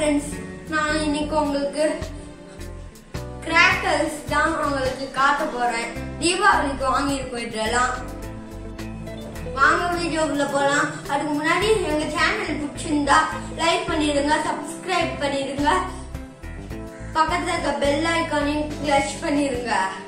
friends நான் இன்னைக்கு உங்களுக்கு கிராக்கர்ஸ் தான் உங்களுக்கு காட்ட போறேன் தீபாவளிக்கு வாங்கியிருக்கோம் இதெல்லாம் வாங்க வீடியோக்குள்ள போலாம் அதுக்கு முன்னாடி எங்க சேனல் பிடிச்சிருந்தா லைக் பண்ணிடுங்க சப்ஸ்கிரைப் பண்ணிடுங்க பக்கத்துல இருக்க பெல் ஐக்கானையும் கிளச் பண்ணிடுங்க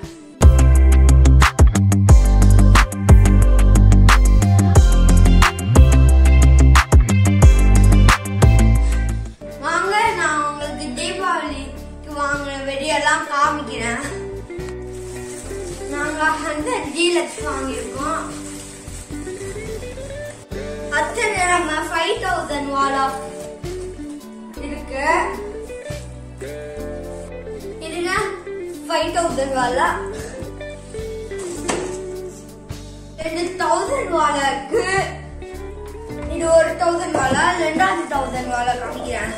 வாங்க நான் உங்களுக்கு தீபாவளிக்கு வாங்கின வெடியெல்லாம் காமிக்கிறேன் நாங்க ஹண்ட்ரட் டீலக்ஸ் வாங்கியிருக்கோம் அத்தனை நம்ம ஃபைவ் தௌசண்ட் வால் ஆஃப் இருக்கு இதுல ஃபைவ் தௌசண்ட் வாலா ரெண்டு தௌசண்ட் வாலா இருக்கு இது ஒரு தௌசண்ட் வாலா ரெண்டாவது தௌசண்ட் வாலா காமிக்கிறேன்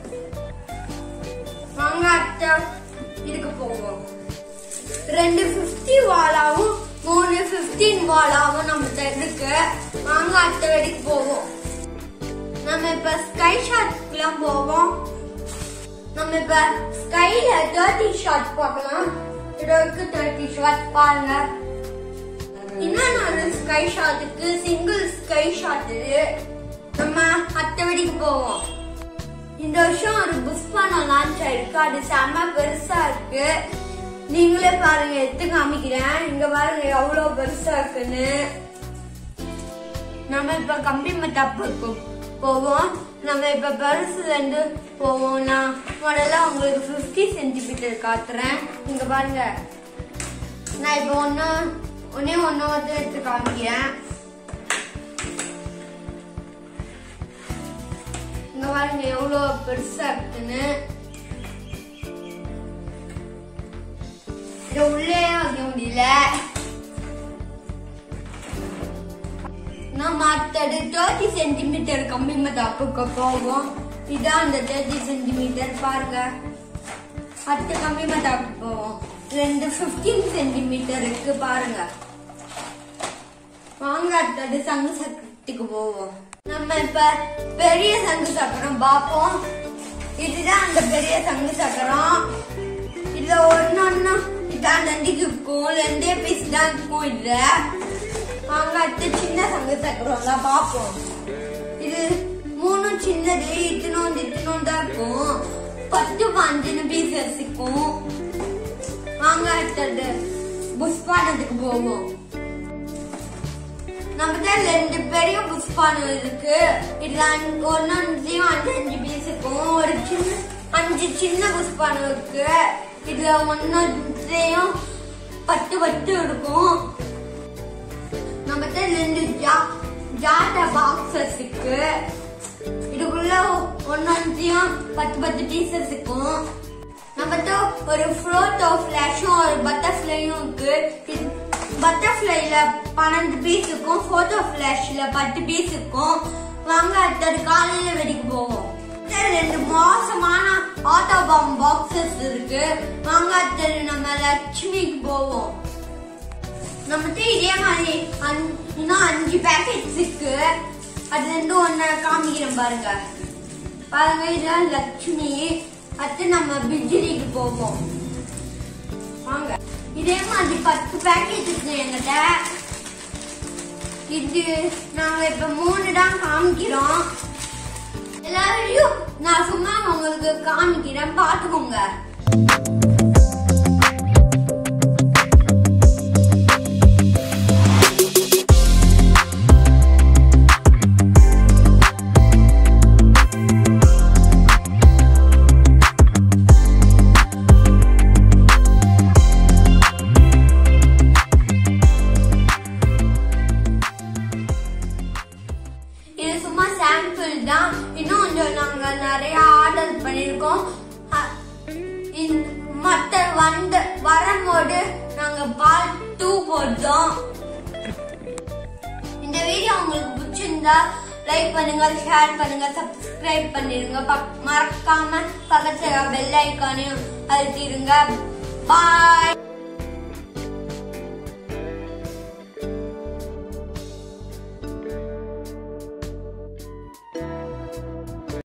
வாங்க அத்தை இதுக்கு போவோம் ரெண்டு பிப்டி வாலாவும் மூணு பிப்டீன் வாலாவும் நம்ம இருக்கு வாங்க அடுத்த வெடிக்கு போவோம் நம்ம இப்ப ஸ்கை ஷாட்க்குலாம் போவோம் நம்ம இப்ப ஸ்கைல தேர்ட்டி ஷாட் பார்க்கலாம் இதற்கு தேர்ட்டி ஷாட் பாருங்க இன்னொன்னு ஸ்கை ஷாட்டுக்கு சிங்கிள் ஸ்கை ஷாட் இது நம்ம அத்த வெடிக்கு போவோம் இந்த வருஷம் ஒரு புஷ்பானம் லான்ச் ஆயிருக்கு அது செம்ம பெருசா இருக்கு நீங்களே பாருங்க எடுத்து காமிக்கிறேன் இங்க பாருங்க எவ்வளவு பெருசா இருக்குன்னு நம்ம இப்ப கம்பி மத்தாப்புக்கு போவோம் நம்ம இப்ப பெருசுல இருந்து போவோம் நான் முதல்ல உங்களுக்கு பிப்டி சென்டிமீட்டர் காட்டுறேன் இங்க பாருங்க நான் இப்ப ஒன்னு ஒன்னே ஒன்னு வந்து எடுத்து காமிக்கிறேன் இங்க பாருங்க எவ்வளவு பெருசா இருக்குன்னு இது உள்ளே வைக்க முடியல நம்ம அடுத்தது தேர்ட்டி சென்டிமீட்டர் கம்மி மத்தாப்புக்கு போவோம் இதான் அந்த தேர்ட்டி சென்டிமீட்டர் பாருங்க அடுத்த கம்மி மத்தாப்பு போவோம் ரெண்டு பிப்டீன் சென்டிமீட்டர் இருக்கு பாருங்க வாங்க அடுத்தது சங்கு சக்கரத்துக்கு போவோம் நம்ம இப்ப பெரிய சங்கு சக்கரம் பார்ப்போம் இதுதான் அந்த பெரிய சங்கு சக்கரம் இதுல ஒன்னொன்னு இதான் நண்டிக்கு இருக்கும் ரெண்டே பீஸ் தான் இருக்கும் இதுல வாங்க அடுத்து சின்ன சங்கு சக்கரம்லாம் பார்ப்போம் இது மூணு சின்னது இத்தினோண்டு இத்தினோண்டு தான் இருக்கும் பத்து பாஞ்சுன்னு பீசஸ் இருக்கும் வாங்க அடுத்தது புஷ்பானத்துக்கு போவோம் நம்மகிட்ட ரெண்டு பெரிய புஷ்பானம் இருக்கு இதுல அஞ்சு- ஒன்னொன்னுலயும் அஞ்சு அஞ்சு பீஸ் இருக்கும் ஒரு சின்ன அஞ்சு சின்ன புஷ்பானம் இருக்கு இதுல ஒன்னொன்னுலயும் பத்து பத்து இருக்கும் நம்மகிட்ட ரெண்டு ஜா ஜாட்டா பாக்ஸஸ் இருக்கு இதுக்குள்ள ஒன்னொன்னுலயும் பத்து பத்து பீசஸ் இருக்கும் நம்மகிட்ட ஒரு ஃப்ளோட்டோ ஃபிளாஷும் ஒரு பட்டர்ஃப்ளையும் இருக்கு பட்டர்ஃப்ளைல பன்னெண்டு பீஸ் இருக்கும் போட்டோ ஃபிளாஷ்ல பத்து பீஸ் இருக்கும் வாங்க அடுத்தது காலையில வெடிக்க போவோம் அடுத்தது ரெண்டு மோசமான ஆட்டோ பாம் பாக்ஸஸ் இருக்கு வாங்க அடுத்தது நம்ம லட்சுமிக்கு போவோம் நம்மகிட்ட இதே மாதிரி அஞ்- இன்னும் அஞ்சு பேக்கெட்ஸ் இருக்கு அது ரெண்டும் ஒன்னு காமிக்கிறேன் பாருங்க பாருங்க இதுதான் லட்சுமி அடுத்து நம்ம பிஜிலிக்கு போவோம் வாங்க இதே மாதிரி பத்து பேக்கெட் இருக்கு என்கிட்ட இது நாங்க இப்ப மூணு தான் காமிக்கிறோம் எல்லாரையும் நான் சும்மா உங்களுக்கு காமிக்கிறேன் பாத்துக்கோங்க இது சும்மா சாம்பிள் தான் இன்னும் கொஞ்சம் நாங்க நிறைய ஆர்டர் பண்ணிருக்கோம் அ- இந்த- மத்த வந்து வரும்போது நாங்க பார்ட் டூ போட்டோம் இந்த வீடியோ உங்களுக்கு பிடிச்சிருந்தா லைக் பண்ணுங்க ஷேர் பண்ணுங்க சப்ஸ்கிரைப் பண்ணிருங்க பக்- மறக்காம பக்கத்துல பெல் ஐக்கானையும் அழுத்திடுங்க பாய்